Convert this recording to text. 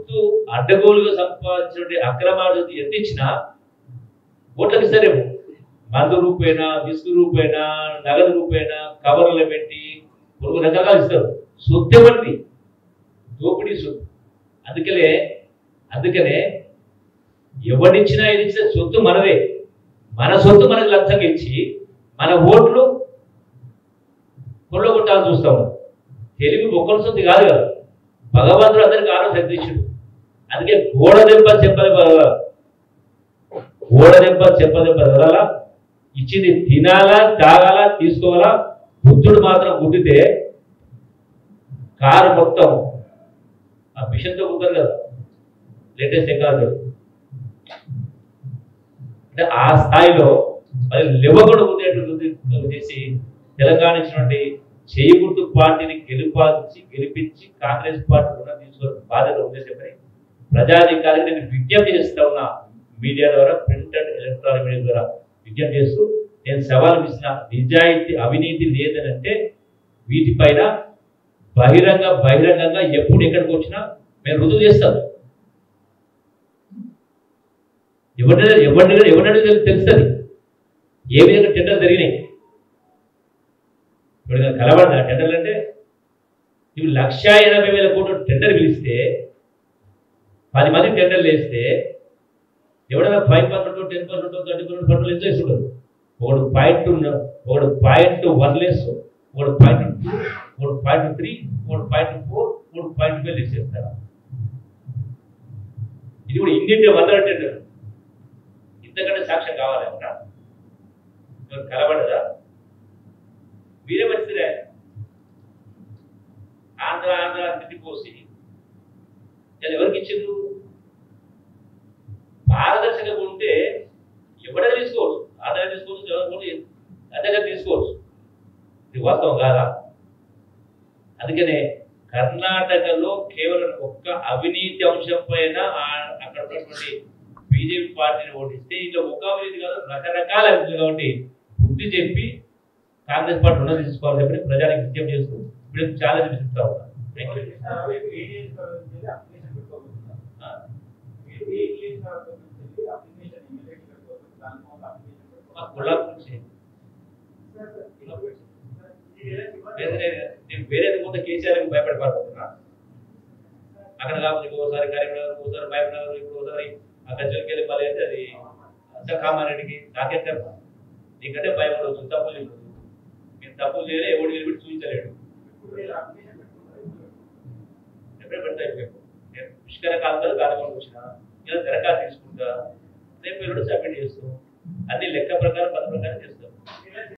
సొత్తు అడ్డగోలుగా సంపాదించిన అక్రమాలు ఎంత ఇచ్చినా ఓట్లకు ఇస్తారేమో మందు రూపేనా విసుగు రూపేనా నగదు రూపేనా కవర్లు పెట్టి పొరుగు రకరకాలు ఇస్తారు సొత్తు ఎవరిది దోపిడీ సొత్తు అందుకనే అందుకనే ఎవరిచ్చినా ఏది ఇచ్చినా సొత్తు మనదే మన సొత్తు మనకు లంచంగా ఇచ్చి మన ఓట్లు కొల్లగొట్టాలని చూస్తాము తెలివి ఒక్కరి సొత్తు కాదు కదా భగవంతుడు అందరికి ఆరో శక్తి ఇచ్చుడు అందుకే గోడ దెబ్బ చెప్పని గోడ దెబ్బ చెప్పదెబ్బ వదలా ఇచ్చింది తినాలా తాగాలా తీసుకోవాలా బుద్ధుడు మాత్రం గుద్దితే కారు మొత్తం ఆ మిషన్తో కుదరదు కదా లేటెస్ట్ టెక్నాలజీ అంటే ఆ స్థాయిలో మరి లెవగొడు ఉండేటువంటి చేసి తెలంగాణ ఇచ్చినటువంటి చేయి గుర్తు పార్టీని గెలిపాల్చి గెలిపించి కాంగ్రెస్ పార్టీ కూడా తీసుకున్న బాధ్యత ఉందని చెప్పని ప్రజాధికారికి నేను విజ్ఞప్తి చేస్తా ఉన్నా మీడియా ద్వారా ప్రింట్ అండ్ ఎలక్ట్రానిక్ మీడియా ద్వారా విజ్ఞప్తి చేస్తూ నేను సవాల్ ఇచ్చిన నిజాయితీ అవినీతి లేదని అంటే వీటిపైన బహిరంగ బహిరంగంగా ఎప్పుడు ఎక్కడికి వచ్చినా మేము రుజువు చేస్తాం ఎవరినైనా ఎవరినైనా ఎవరినైనా తెలుస్తుంది ఏ విధంగా టెండర్ జరిగినాయి ఇప్పుడు ఇంకా కలబడదా టెండర్లు అంటే ఇవి లక్ష ఎనభై వేల కోట్లు టెండర్ పిలిస్తే పది మంది టెండర్లు వేస్తే ఎవడైనా five percent ten percent thirty percent percent వేస్తే ఇస్తుంటారు ఒకడు పాయింట్ ఒకడు పాయింట్ వన్ లెస్ ఒకడు పాయింట్ టూ ఒకడు పాయింట్ త్రీ ఒకడు పాయింట్ ఫోర్ ఒకడు పాయింట్ ఫైవ్ లెస్ చేస్తారు ఇది కూడా ఇన్నింటి వందల టెండర్ ఇంతకంటే సాక్ష్యం కావాలి ఏమన్నా ఎవరు కలబడదా మీరే మంచిదిరే ఆంధ్ర ఆంధ్ర తిట్టిపోసి నేను ఎవరికి ఇచ్చిండ్రు పారదర్శకంగా ఉంటే ఎవరైనా తీసుకోవచ్చు ఆంధ్ర తీసుకోవచ్చు ఎవరు అదే తీసుకోవచ్చు ఇది వాస్తవం కాదా అందుకనే కర్ణాటకలో కేవలం ఒక్క అవినీతి అంశం పైన ఆ- అక్కడ ఉన్నటువంటి బీజేపీ పార్టీని ఓటిస్తే ఇంట్లో ఒక అవినీతి కాదు రకరకాల అవినీతి కాబట్టి బుద్ధి చెప్పి కాంగ్రెస్ పార్టీ రుణం తీసుకోవాలని చెప్పి ప్రజలకు విజ్ఞప్తి చేస్తూ ఇప్పుడు చాలా చెప్తా ఉన్నాను Thank you. ఆ? మా కులాల గురించి వేరే నేను వేరే పోతే కేసీఆర్ భయపడి పారిపోతున్నా అక్కడ కాకపోతే ఇంకోసారి కరీంనగర్ ఇంకోసారి మహబూబ్నగర్ ఇంకోసారి ఆ గజ్జలకి వెళ్ళి మళ్ళీ అయితే అది కామారెడ్డికి నాకేం తెలుసు నీకంటే భయం ఉండదు తప్పులు చేయకూడదు నేను తప్పులు చేయలే ఎవడు నిలబెట్టి చూపించలేడు ఎప్పుడే పెడతా అయిపోయాను నేను పుష్కర కాలంలో కాలంలో వచ్చిన ఇలా దరఖాస్తు తీసుకుంటా రేపు ఎల్లుండి సబ్మిట్ చేస్తాం అన్ని లెక్క ప్రకారం పద ప్రకారం చేస్తాం